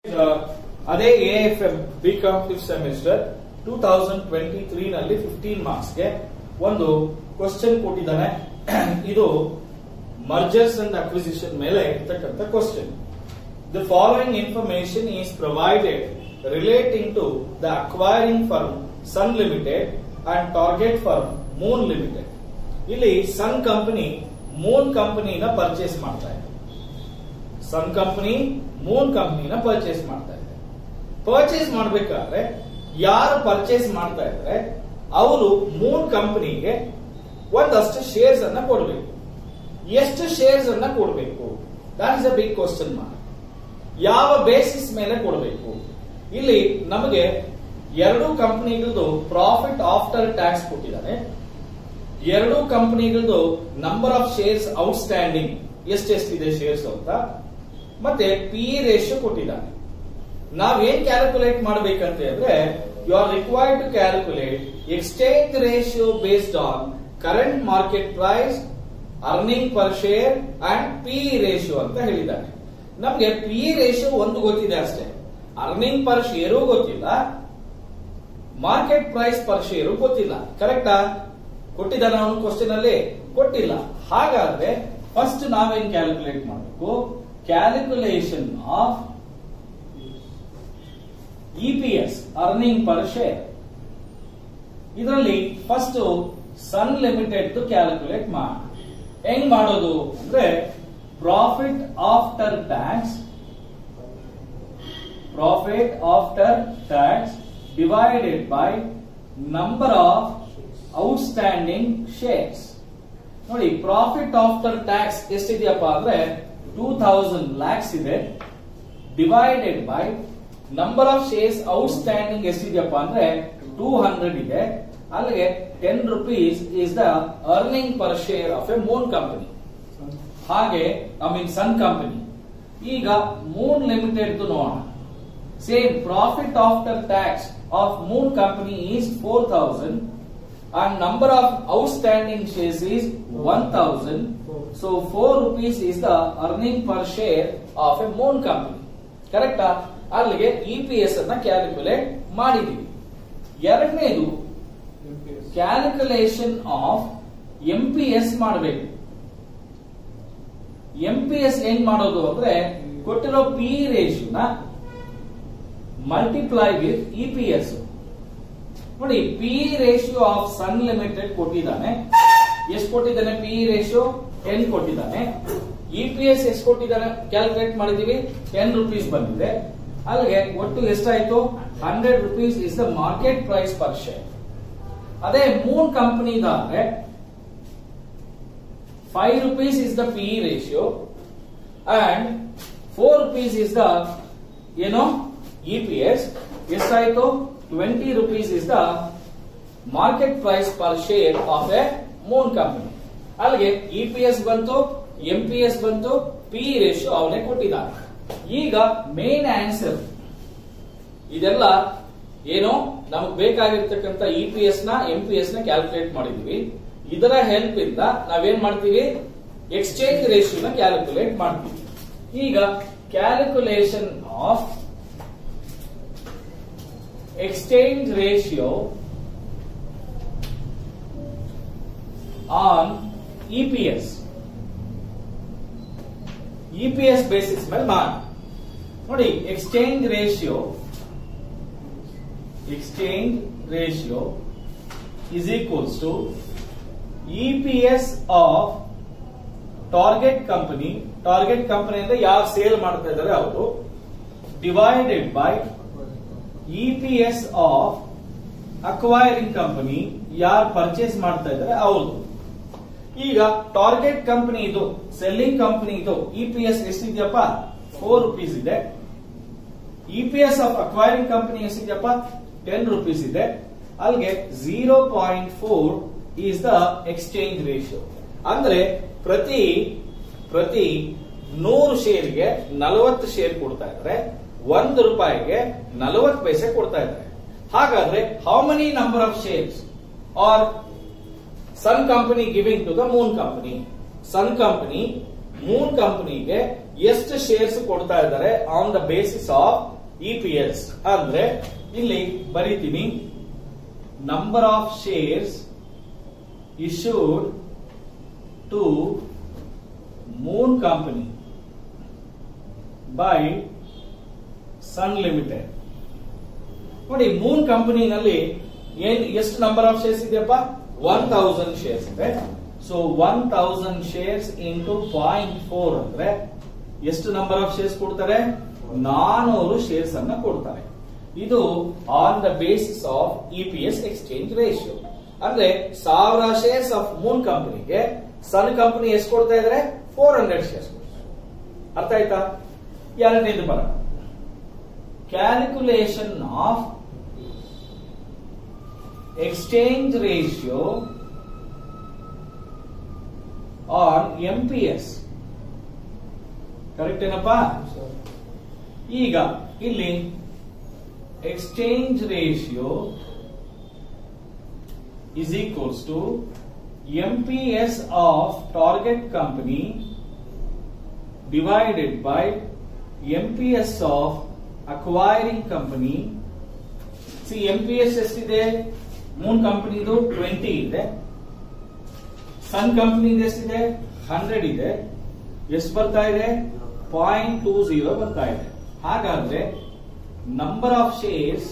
ಅದೇ A F M B Com fifth semester two thousand twenty three ನಲ್ಲಿ fifteen ಮಾರ್ಕ್ಸ್ಗೆ ಒಂದು ಕ್ವಶನ್ ಕೊಟ್ಟಿದ್ದಾನೆ ಇದು ಮರ್ಜರ್ಸ್ ಅಂಡ್ ಅಕ್ವಿಸಿಷನ್ ಮೇಲೆ ಇರ್ತಕ್ಕಂಥ question the following information is provided relating to the acquiring firm Sun Limited and target firm Moon Limited ಇಲ್ಲಿ Sun company Moon ಕಂಪನಿನ purchase ಮಾಡ್ತಾ ಇದೆ ಸನ್ ಕಂಪನಿ ಮೂನ್ ಕಂಪನಿನ ಪರ್ಚೇಸ್ ಮಾಡ್ತಾ ಇದೆ ಪರ್ಚೇಸ್ ಮಾಡ್ಬೇಕಾದ್ರೆ ಯಾರು ಪರ್ಚೇಸ್ ಮಾಡ್ತಾ ಇದ್ರೆ ಅವರು ಮೂನ್ ಕಂಪನಿಗೆ ಒಂದಷ್ಟು ಶೇರ್ಸ್ ಅನ್ನ ಕೊಡಬೇಕು ಎಷ್ಟು ಶೇರ್ಸ್ ಅನ್ನ ಕೊಡಬೇಕು that is a big question mark ಯಾವ ಬೇಸಿಸ್ ಮೇಲೆ ಕೊಡಬೇಕು ಇಲ್ಲಿ ನಮಗೆ ಎರಡು ಕಂಪನಿಗಳದು ಪ್ರಾಫಿಟ್ ಆಫ್ಟರ್ ಟ್ಯಾಕ್ಸ್ ಕೊಟ್ಟಿದ್ದಾರೆ ಎರಡು ಕಂಪನಿಗಳದು ನಂಬರ್ ಆಫ್ ಶೇರ್ಸ್ ಔಟ್ಸ್ಟ್ಯಾಂಡಿಂಗ್ ಎಷ್ಟೆಷ್ಟಿದೆ ಶೇರ್ಸ್ ಅಂತ ಮತ್ತೆ ಪಿ ರೇಷಿಯೋ ಕೊಟ್ಟಿದ್ದಾನೆ ನಾವೇನ್ ಕ್ಯಾಲ್ಕುಲೇಟ್ ಮಾಡಬೇಕಂತ ಹೇಳಿದ್ರೆ you are required to calculate exchange ratio based on current market price earning per share and P ratio ಅಂತ ಹೇಳಿದ್ದಾನೆ ನಮ್ಗೆ ಪಿ ರೇಷಿಯೋ ಒಂದು ಗೊತ್ತಿದೆ ಅಷ್ಟೇ ಅರ್ನಿಂಗ್ ಪರ್ ಶೇರು ಗೊತ್ತಿಲ್ಲ ಮಾರ್ಕೆಟ್ ಪ್ರೈಸ್ ಪರ್ ಶೇರು ಗೊತ್ತಿಲ್ಲ ಕರೆಕ್ಟಾ ಕೊಟ್ಟಿದ್ದಾನೆ ಅವನು ಕ್ವಶನ್ ಅಲ್ಲಿ ಕೊಟ್ಟಿಲ್ಲ ಹಾಗಾದ್ರೆ ಫಸ್ಟ್ ನಾವೇನ್ ಕ್ಯಾಲ್ಕುಲೇಟ್ ಮಾಡಬೇಕು calculation of EPS earning per share ಇದರಲ್ಲಿ ಫಸ್ಟ್ ಸನ್ ಲಿಮಿಟೆಡ್ ಕ್ಯಾಲ್ಕುಲೇಟ್ ಮಾಡಿ ಹೆಂಗ್ ಮಾಡೋದು ಅಂದ್ರೆ profit after tax profit after tax divided by number of outstanding shares ನೋಡಿ ಪ್ರಾಫಿಟ್ ಆಫ್ಟರ್ ಟ್ಯಾಕ್ಸ್ ಎಷ್ಟಿದೆಯಪ್ಪ ಅಂದ್ರೆ ಟೂ ಥೌಸಂಡ್ ಲ್ಯಾಕ್ಸ್ ಇದೆ divided by number of shares outstanding ಎಷ್ಟಿದೆಯಪ್ಪ ಅಂದ್ರೆ ಟೂ ಹಂಡ್ರೆಡ್ ಇದೆ ಅಲ್ಲಿಗೆ ten rupees is the earning per share of a Moon company ಹಾಗೆ I mean Sun company ಈಗ ಮೂನ್ ಲಿಮಿಟೆಡ್ ನೋಡೋಣ same profit after tax of Moon company is four thousand and number of outstanding shares is 1000 so 4 rupees is the earning per share of a moon company ಕರೆಕ್ಟಾ ಅಲ್ಲಿಗೆ E P S ಅನ್ನ calculate ಮಾಡಿದೀವಿ ಎರಡನೇದು calculation of M P S ಮಾಡಬೇಕು M P S ಏನ್ ಮಾಡೋದು ಅಂದ್ರೆ ಕೊಟ್ಟಿರೋ ಪಿ ರೇಷಿಯೋನ multiply with E P S ನೋಡಿ P ratio of Sun Limited ಕೊಟ್ಟಿದ್ದಾನೆ ಎಷ್ಟು ಕೊಟ್ಟಿದ್ದಾನೆ ಪಿ ರೇಷಿಯೋ ಟೆನ್ ಕೊಟ್ಟಿದ್ದಾನೆ ಇ ಪಿ ಎಸ್ ಎಷ್ಟು ಕೊಟ್ಟಿದ್ದಾನೆ ಕ್ಯಾಲ್ಕುಲೇಟ್ ಮಾಡಿದೀವಿ ಟೆನ್ ರುಪೀಸ್ ಬಂದಿದೆ ಅಲ್ಲಿಗೆ ಒಟ್ಟು ಎಷ್ಟಾಯ್ತು hundred rupees is the market price per share ಅದೇ ಮೂನ್ ಕಂಪನಿದಾದ್ರೆ five rupees is the P ratio and four rupees is the ಏನೋ ಇ ಪಿ ಎಸ್ ಎಷ್ಟಾಯ್ತು twenty rupees is the market price per share of a Moon company ಅಲ್ಲಿಗೆ E P S ಬಂತು M P S ಬಂತು P ratio ಅವನೇ ಕೊಟ್ಟಿದ್ದಾನೆ ಈಗ main answer ಇದೆಲ್ಲ ಏನು ನಮಗ್ ಬೇಕಾಗಿರ್ತಕ್ಕಂಥ ಇ ಪಿ ಎಸ್ ನ ಎಂ ಪಿ ಎಸ್ ನ ಕ್ಯಾಲ್ಕುಲೇಟ್ ಮಾಡಿದೀವಿ ಇದರ ಹೆಲ್ಪ್ ಇಂದ ನಾವೇನ್ ಮಾಡ್ತೀವಿ ಎಕ್ಸ್ಚೇಂಜ್ ರೇಷಿಯೋನ ಕ್ಯಾಲ್ಕುಲೇಟ್ ಮಾಡ್ತೀವಿ ಈಗ calculation of exchange ratio on EPS. EPS basis ಮೇಲೆ ಮಾಡಿ ನೋಡಿ exchange ratio exchange ratio is equals to EPS of target company target company ಅಂದ್ರೆ ಯಾವ ಸೇಲ್ ಮಾಡ್ತಾ ಇದ್ದಾರೆ ಅವರು divided by EPS of acquiring company ಯಾರು ಪರ್ಚೇಸ್ ಮಾಡ್ತಾ ಇದ್ದಾರೆ ಅವ್ರದ್ದು ಈಗ ಟಾರ್ಗೆಟ್ ಕಂಪನಿ ಇದು ಸೆಲ್ಲಿಂಗ್ ಕಂಪನಿ ಇದು ಇಪಿಎಸ್ ಎಷ್ಟಿದೆಯಪ್ಪ ಫೋರ್ ರುಪೀಸ್ ಇದೆ ಇಪಿಎಸ್ ಆಫ್ ಅಕ್ವೈರಿಂಗ್ ಕಂಪನಿ ಎಷ್ಟಿದೆಯಪ್ಪ ಟೆನ್ ರುಪೀಸ್ ಇದೆ ಅಲ್ಲಿಗೆ zero point four is the exchange ratio ಅಂದ್ರೆ ಪ್ರತಿ ಪ್ರತಿ ನೂರು ಶೇರ್ಗೆ ನಲವತ್ತು ಶೇರ್ ಕೊಡ್ತಾ ಇದ್ರೆ ಒಂದು ರೂಪಾಯಿಗೆ ನಲವತ್ತು ಪೈಸೆ ಕೊಡ್ತಾ ಇದ್ದಾರೆ ಹಾಗಾದ್ರೆ how many number of shares are Sun company giving to the Moon company Sun company Moon ಕಂಪನಿಗೆ ಎಷ್ಟು ಶೇರ್ಸ್ ಕೊಡ್ತಾ ಇದ್ದಾರೆ on the basis of E P S ಅಂದ್ರೆ ಇಲ್ಲಿ ಬರೀತೀನಿ number of shares issued to Moon company by Sun Limited ನೋಡಿ Moon ಕಂಪನಿನಲ್ಲಿ ಏನ್ ಎಷ್ಟು ನಂಬರ್ ಆಫ್ ಶೇರ್ಸ್ ಇದೆಯಪ್ಪ ಒನ್ ತೌಸಂಡ್ ಶೇರ್ಸ್ ಇದೆ so one thousand shares into point four ಅಂದ್ರೆ ಎಷ್ಟು ನಂಬರ್ ಆಫ್ ಶೇರ್ಸ್ ಕೊಡ್ತಾರೆ ನಾನೂರು ಶೇರ್ಸ್ ಅನ್ನ ಕೊಡ್ತಾರೆ ಇದು on the basis of E P S exchange ratio ಅಂದ್ರೆ ಸಾವಿರ ಶೇರ್ಸ್ ಆಫ್ ಮೂನ್ ಕಂಪನಿಗೆ ಸನ್ ಕಂಪನಿ ಎಷ್ಟು ಕೊಡ್ತಾ ಇದಾರೆ ಫೋರ್ ಹಂಡ್ರೆಡ್ ಶೇರ್ಸ್ ಅರ್ಥ ಆಯ್ತಾ ಎರಡನೇದು ಬರೋಣ calculation of exchange ratio on M P S correct ಏನಪ್ಪಾ ಈಗ ಇಲ್ಲಿ exchange ratio is equals to MPS of target company divided by MPS of acquiring company. See MPS ಎಷ್ಟಿದೆ ಮೂನ್ ಕಂಪನಿದು ಟ್ವೆಂಟಿ ಇದೆ ಸನ್ ಕಂಪನಿ ಎಷ್ಟಿದೆ ಹಂಡ್ರೆಡ್ ಇದೆ ಎಷ್ಟು ಬರ್ತಾ ಇದೆ ಪಾಯಿಂಟ್ ಟೂ ಜೀರೋ ಬರ್ತಾ ಇದೆ ಹಾಗಾದ್ರೆ number of shares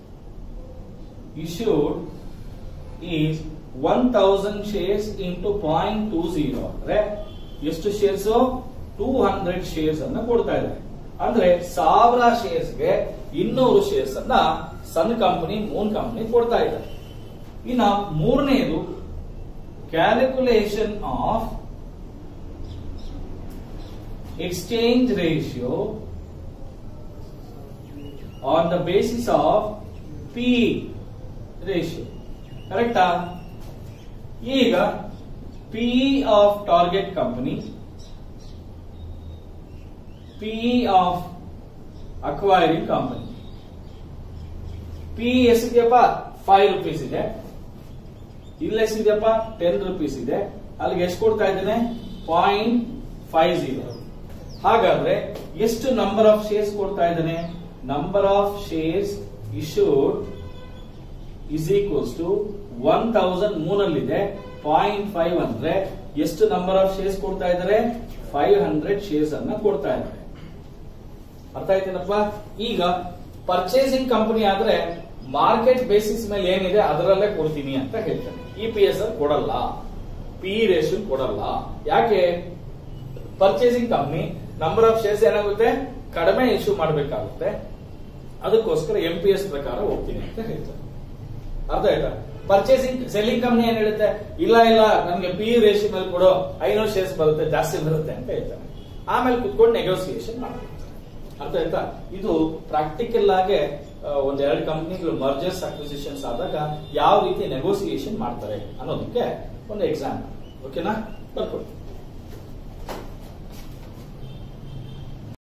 issued is 1000 shares into 0.20 ಅಂದ್ರೆ ಎಷ್ಟು ಶೇರ್ಸ್ ಟೂ ಹಂಡ್ರೆಡ್ ಶೇರ್ಸ್ ಅನ್ನ ಕೊಡ್ತಾ ಇದ್ದಾರೆ ಅಂದ್ರೆ ಸಾವಿರ ಶೇರ್ಸ್ಗೆ ಇನ್ನೂರು ಶೇರ್ಸ್ ಅನ್ನ ಸನ್ ಕಂಪನಿ ಮೂನ್ ಕಂಪನಿ ಕೊಡ್ತಾ ಇದ್ದಾರೆ ಇನ್ನ ಮೂರನೇದು calculation of exchange ratio on the basis of P ratio ಕರೆಕ್ಟಾ ಈಗ P E of target company P E of acquiring company P ಎಷ್ಟಿದೆಯಪ್ಪ ಫೈವ್ ರುಪೀಸ್ ಇದೆ ಇಲ್ಲ ಎಷ್ಟಿದೆಯಪ್ಪ ಟೆನ್ ರುಪೀಸ್ ಇದೆ ಅಲ್ಲಿಗೆ ಎಷ್ಟು ಕೊಡ್ತಾ ಇದ್ದೇನೆ ಪಾಯಿಂಟ್ ಫೈವ್ ಜೀರೋ ಹಾಗಾದ್ರೆ ಎಷ್ಟು ನಂಬರ್ ಆಫ್ ಶೇರ್ಸ್ ಕೊಡ್ತಾ ಇದ್ದಾನೆ number of shares issued is equals to one thousand ಮೂನಲ್ಲಿದೆ ಪಾಯಿಂಟ್ ಫೈವ್ ಅಂದ್ರೆ ಎಷ್ಟು ನಂಬರ್ ಆಫ್ ಶೇರ್ಸ್ ಕೊಡ್ತಾ ಇದ್ದಾರೆ ಫೈವ್ ಹಂಡ್ರೆಡ್ ಶೇರ್ಸ್ ಅನ್ನ ಕೊಡ್ತಾ ಇದ್ದಾರೆ ಅರ್ಥ ಆಯ್ತೇನಪ್ಪ ಈಗ ಪರ್ಚೇಸಿಂಗ್ ಕಂಪನಿ ಆದ್ರೆ ಮಾರ್ಕೆಟ್ ಬೇಸಿಸ್ ಮೇಲೆ ಏನಿದೆ ಅದರಲ್ಲೇ ಕೊಡ್ತೀನಿ ಅಂತ ಹೇಳ್ತಾನೆ ಇ ಪಿ ಎಸ್ ಕೊಡಲ್ಲ ಪಿ ರೇಷನ್ ಕೊಡಲ್ಲ ಯಾಕೆ purchasing company number of shares ಏನಾಗುತ್ತೆ ಕಡಿಮೆ ಇಶ್ಯೂ ಮಾಡಬೇಕಾಗುತ್ತೆ ಅದಕ್ಕೋಸ್ಕರ ಎಂ ಪಿ ಎಸ್ ಪ್ರಕಾರ ಹೋಗ್ತೀನಿ ಅಂತ ಹೇಳ್ತಾರೆ ಅರ್ಥ ಆಯ್ತಾ ಪರ್ಚೇಸಿಂಗ್ ಸೆಲ್ಲಿಂಗ್ ಕಂಪನಿ ಏನ್ ಹೇಳುತ್ತೆ ಇಲ್ಲ ಇಲ್ಲ ನಮ್ಗೆ ಪಿ ರೇಷನ್ ಮೇಲೆ ಕೊಡೋ ಐನೂರು ಶೇರ್ಸ್ ಬರುತ್ತೆ ಜಾಸ್ತಿ ಬರುತ್ತೆ ಅಂತ ಹೇಳ್ತಾರೆ ಆಮೇಲೆ ಕುತ್ಕೊಂಡು ನೆಗೋಸಿಯೇಷನ್ ಮಾಡ್ತಾರೆ ಅರ್ಥ ಆಯ್ತಾ ಇದು ಪ್ರಾಕ್ಟಿಕಲ್ ಆಗಿ ಆ, ಒಂದೆರಡು ಕಂಪನಿಗಳು ಮರ್ಜರ್ಸ್ ಅಕ್ವಿಸಿಷನ್ಸ್ ಆದಾಗ ಯಾವ ರೀತಿ ನೆಗೋಸಿಯೇಷನ್ ಮಾಡ್ತಾರೆ ಅನ್ನೋದಕ್ಕೆ ಒಂದು ಎಕ್ಸಾಂಪಲ್ ಓಕೆನಾ ಬರ್ಕೊಡಿ